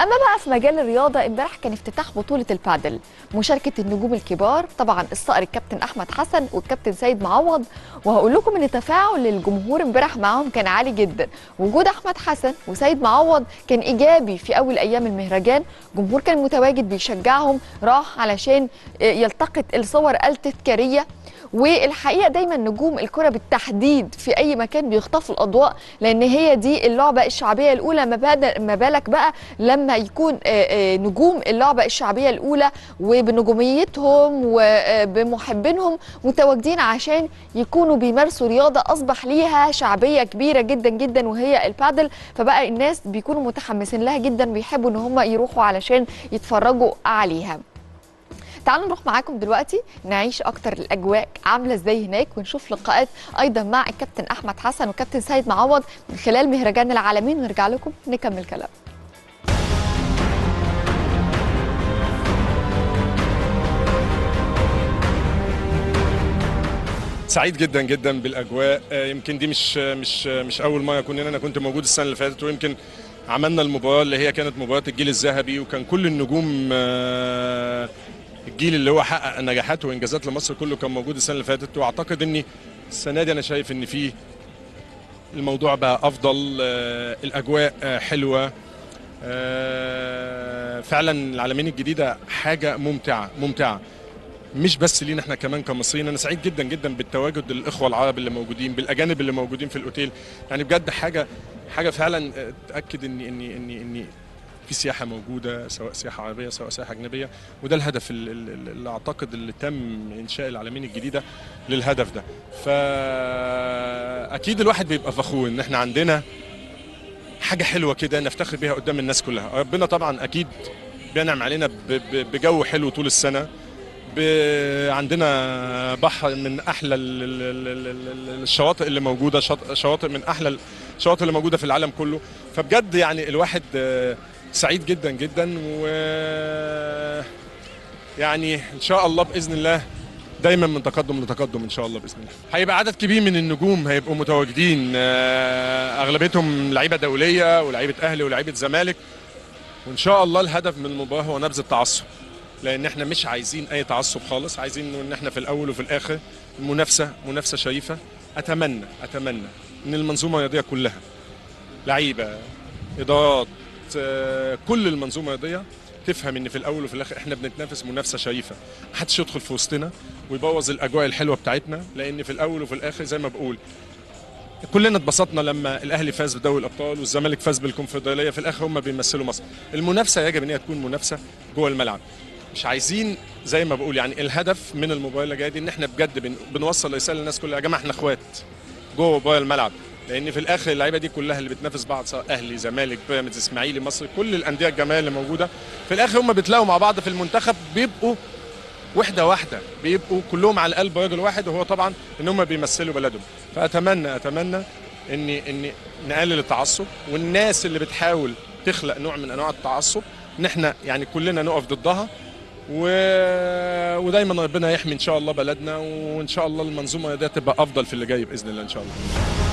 اما بقى في مجال الرياضه امبارح كان افتتاح بطوله البادل مشاركه النجوم الكبار طبعا الصقر الكابتن احمد حسن والكابتن سيد معوض وهقول لكم ان تفاعل الجمهور امبارح معاهم كان عالي جدا وجود احمد حسن وسيد معوض كان ايجابي في اول ايام المهرجان جمهور كان متواجد بيشجعهم راح علشان يلتقط الصور التذكاريه والحقيقه دايما نجوم الكره بالتحديد في اي مكان بيخطفوا الاضواء لان هي دي اللعبه الشعبيه الاولى ما بالك بقى لما يكون نجوم اللعبه الشعبيه الاولى وبنجوميتهم وبمحبينهم متواجدين عشان يكونوا بيمارسوا رياضه اصبح ليها شعبيه كبيره جدا جدا وهي البادل فبقى الناس بيكونوا متحمسين لها جدا بيحبوا ان هم يروحوا علشان يتفرجوا عليها تعالوا نروح معاكم دلوقتي نعيش اكتر الاجواء عامله ازاي هناك ونشوف لقاءات ايضا مع الكابتن احمد حسن والكابتن سيد معوض من خلال مهرجان العالمين ونرجع لكم نكمل كلام سعيد جدا جدا بالاجواء يمكن دي مش مش مش اول مره اكون هنا انا كنت موجود السنه اللي فاتت ويمكن عملنا المباراه اللي هي كانت مباراه الجيل الذهبي وكان كل النجوم الجيل اللي هو حقق نجاحات وانجازات لمصر كله كان موجود السنه اللي فاتت واعتقد اني السنه دي انا شايف ان في الموضوع بقى افضل الاجواء حلوه فعلا العالمين الجديده حاجه ممتعه ممتعه مش بس لينا احنا كمان كمصريين انا سعيد جدا جدا بالتواجد الاخوه العرب اللي موجودين بالاجانب اللي موجودين في الاوتيل يعني بجد حاجه حاجه فعلا تاكد ان ان ان ان في سياحه موجوده سواء سياحه عربيه سواء سياحه اجنبيه وده الهدف اللي اعتقد اللي تم انشاء العالمين الجديده للهدف ده فاكيد الواحد بيبقى فخور ان احنا عندنا حاجه حلوه كده نفتخر بيها قدام الناس كلها ربنا طبعا اكيد بينعم علينا بجو حلو طول السنه عندنا بحر من احلى الشواطئ اللي موجوده شواطئ من احلى الشواطئ اللي موجوده في العالم كله فبجد يعني الواحد سعيد جدا جدا و يعني ان شاء الله باذن الله دايما من تقدم لتقدم ان شاء الله باذن الله هيبقى عدد كبير من النجوم هيبقوا متواجدين اغلبيتهم لعيبه دوليه ولاعيبه اهلي ولاعيبه زمالك وان شاء الله الهدف من المباراه هو نبذ التعصب لان احنا مش عايزين اي تعصب خالص عايزين ان احنا في الاول وفي الاخر منافسه منافسه شريفه اتمنى اتمنى ان المنظومه الرياضيه كلها لعيبه ادارات كل المنظومه الرياضيه تفهم ان في الاول وفي الاخر احنا بنتنافس منافسه شريفه محدش يدخل في وسطنا ويبوظ الاجواء الحلوه بتاعتنا لان في الاول وفي الاخر زي ما بقول كلنا اتبسطنا لما الاهلي فاز بدوري الابطال والزمالك فاز بالكونفدراليه في الاخر هم بيمثلوا مصر المنافسه يجب ان هي تكون منافسه جوه الملعب مش عايزين زي ما بقول يعني الهدف من المباراه اللي جايه دي ان احنا بجد بن بنوصل رساله للناس كلها يا جماعه احنا اخوات جوه جوه الملعب لان في الاخر اللعيبه دي كلها اللي بتنافس بعض سواء اهلي زمالك بيراميدز اسماعيلي مصر كل الانديه الجماهير اللي موجوده في الاخر هم بيتلاقوا مع بعض في المنتخب بيبقوا وحده واحده بيبقوا كلهم على قلب راجل واحد وهو طبعا ان هم بيمثلوا بلدهم فاتمنى اتمنى ان ان نقلل التعصب والناس اللي بتحاول تخلق نوع من انواع التعصب ان احنا يعني كلنا نقف ضدها و... ودايما ربنا يحمي ان شاء الله بلدنا وان شاء الله المنظومه دي تبقى افضل في اللي جاي باذن الله ان شاء الله